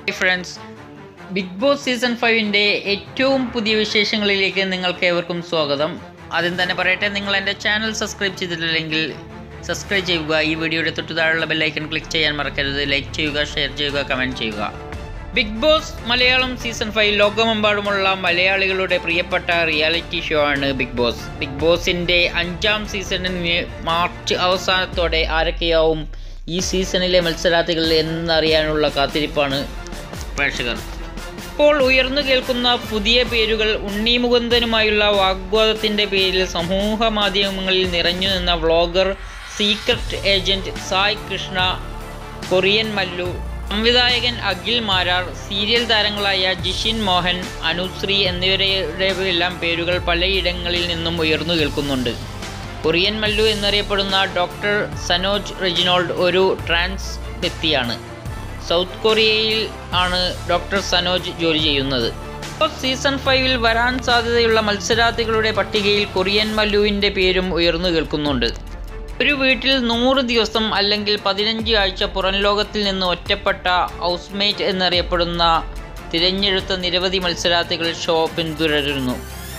hi friends big boss season ഫൈവിൻ്റെ ഏറ്റവും പുതിയ വിശേഷങ്ങളിലേക്ക് നിങ്ങൾക്ക് ഏവർക്കും സ്വാഗതം ആദ്യം തന്നെ പറയട്ടെ നിങ്ങൾ എൻ്റെ ചാനൽ സബ്സ്ക്രൈബ് ചെയ്തിട്ടില്ലെങ്കിൽ സബ്സ്ക്രൈബ് ചെയ്യുക ഈ വീഡിയോയുടെ തൊട്ടു താഴെയുള്ള ബെല്ലൈക്കൺ ക്ലിക്ക് ചെയ്യാൻ മറക്കരുത് ലൈക്ക് ചെയ്യുക ഷെയർ ചെയ്യുക കമൻറ്റ് ചെയ്യുക big boss Malayalam season five ലോകമെമ്പാടുമുള്ള മലയാളികളുടെ പ്രിയപ്പെട്ട റിയാലിറ്റി ഷോ ആണ് ബിഗ് ബോസ് ബിഗ് ബോസിൻ്റെ അഞ്ചാം സീസണിന് മാർച്ച് അവസാനത്തോടെ ആരൊക്കെയാവും ഈ സീസണിലെ മത്സരാർത്ഥികൾ എന്നറിയാനുള്ള കാത്തിരിപ്പാണ് പ്രേക്ഷകർ ഇപ്പോൾ ഉയർന്നു കേൾക്കുന്ന പുതിയ പേരുകൾ ഉണ്ണി മുകുന്ദനുമായുള്ള വാഗ്വാദത്തിൻ്റെ പേരിൽ സമൂഹ മാധ്യമങ്ങളിൽ നിറഞ്ഞു നിന്ന vlogger secret agent Sai Krishna Korean Mallu സംവിധായകൻ അഖിൽ മാരാർ സീരിയൽ താരങ്ങളായ ജിഷിൻ മോഹൻ അനുശ്രീ എന്നിവരുടെ എല്ലാം പേരുകൾ പലയിടങ്ങളിൽ നിന്നും ഉയർന്നു കേൾക്കുന്നുണ്ട് കൊറിയൻ മല്ലു എന്നറിയപ്പെടുന്ന ഡോക്ടർ സനോജ് റെജിനോൾഡ് ഒരു ട്രാൻസ് വ്യക്തിയാണ് സൗത്ത് കൊറിയയിൽ ആണ് ഡോക്ടർ സനോജ് ജോലി ചെയ്യുന്നത് ഇപ്പോൾ സീസൺ ഫൈവിൽ വരാൻ സാധ്യതയുള്ള മത്സരാർത്ഥികളുടെ പട്ടികയിൽ കൊറിയൻ മല്ലുവിൻ്റെ പേരും ഉയർന്നു കേൾക്കുന്നുണ്ട് ഒരു വീട്ടിൽ നൂറ് ദിവസം അല്ലെങ്കിൽ പതിനഞ്ച് ആഴ്ച പുറം ലോകത്തിൽ നിന്ന് ഒറ്റപ്പെട്ട ഹൗസ്മേറ്റ് എന്നറിയപ്പെടുന്ന തിരഞ്ഞെടുത്ത നിരവധി മത്സരാർത്ഥികൾ ഷോ പിന്തുടരുന്നു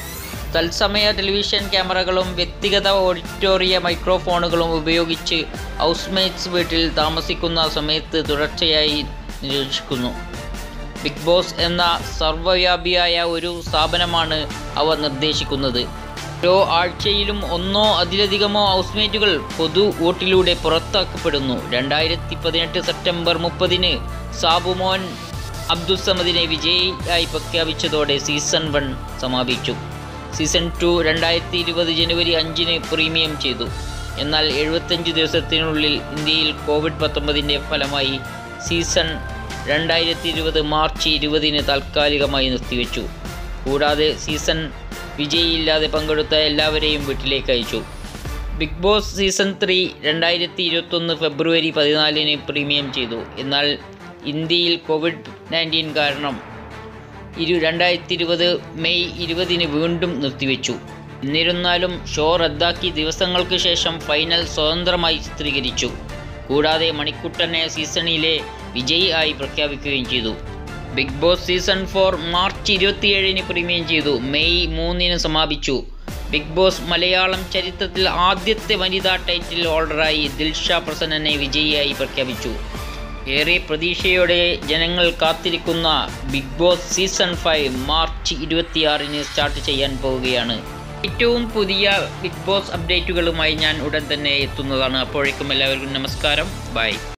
തത്സമയ ടെലിവിഷൻ ക്യാമറകളും വ്യക്തിഗത ഓഡിറ്റോറിയ മൈക്രോഫോണുകളും ഉപയോഗിച്ച് ഹൗസ്മേറ്റ്സ് വീട്ടിൽ താമസിക്കുന്ന സമയത്ത് തുടർച്ചയായി നിരീക്ഷിക്കുന്നു ബിഗ് ബോസ് എന്ന സർവ്വവ്യാപിയായ ഒരു സ്ഥാപനമാണ് അവ നിർദ്ദേശിക്കുന്നത് ഓരോ ആഴ്ചയിലും ഒന്നോ അതിലധികമോ ഹൗസ്മേറ്റുകൾ പൊതു വോട്ടിലൂടെ പുറത്താക്കപ്പെടുന്നു രണ്ടായിരത്തി പതിനെട്ട് സെപ്റ്റംബർ മുപ്പതിന് സാബുമോൻ അബ്ദുസമദിനെ വിജയിയായി പ്രഖ്യാപിച്ചതോടെ സീസൺ വൺ സമാപിച്ചു സീസൺ ടു രണ്ടായിരത്തി ഇരുപത് ജനുവരി അഞ്ചിന് പ്രീമിയം ചെയ്തു എന്നാൽ എഴുപത്തഞ്ച് ദിവസത്തിനുള്ളിൽ ഇന്ത്യയിൽ കോവിഡ് പത്തൊമ്പതിൻ്റെ ഫലമായി സീസൺ രണ്ടായിരത്തി ഇരുപത് മാർച്ച് ഇരുപതിന് താൽക്കാലികമായി നിർത്തിവെച്ചു കൂടാതെ സീസൺ വിജയിയില്ലാതെ പങ്കെടുത്ത എല്ലാവരെയും വീട്ടിലേക്ക് അയച്ചു ബിഗ് ബോസ് സീസൺ ത്രീ രണ്ടായിരത്തി ഇരുപത്തൊന്ന് ഫെബ്രുവരി പതിനാലിന് പ്രീമിയം ചെയ്തു എന്നാൽ ഇന്ത്യയിൽ കോവിഡ് നയൻറ്റീൻ കാരണം ഇരു രണ്ടായിരത്തി ഇരുപത് മെയ് ഇരുപതിന് വീണ്ടും നിർത്തിവെച്ചു എന്നിരുന്നാലും ഷോ റദ്ദാക്കി ദിവസങ്ങൾക്ക് ശേഷം ഫൈനൽ സ്വതന്ത്രമായി ചിത്രീകരിച്ചു കൂടാതെ മണിക്കുട്ടനെ സീസണിലെ വിജയി ആയി പ്രഖ്യാപിക്കുകയും ചെയ്തു big boss season four March ഇരുപത്തിയേഴിന് പ്രീമിയം ചെയ്തു മെയ് മൂന്നിന് സമാപിച്ചു ബിഗ് ബോസ് മലയാളം ചരിത്രത്തിൽ ആദ്യത്തെ വനിതാ ടൈറ്റിൽ ഹോൾഡറായി ദിൽഷ പ്രസന്നനെ വിജയിയായി പ്രഖ്യാപിച്ചു ഏറെ പ്രതീക്ഷയോടെ ജനങ്ങൾ കാത്തിരിക്കുന്ന big boss season five March ഇരുപത്തിയാറിന് സ്റ്റാർട്ട് ചെയ്യാൻ പോവുകയാണ് ഏറ്റവും പുതിയ ബിഗ് ബോസ് അപ്ഡേറ്റുകളുമായി ഞാൻ ഉടൻ തന്നെ എത്തുന്നതാണ് അപ്പോഴേക്കും എല്ലാവർക്കും നമസ്കാരം ബൈ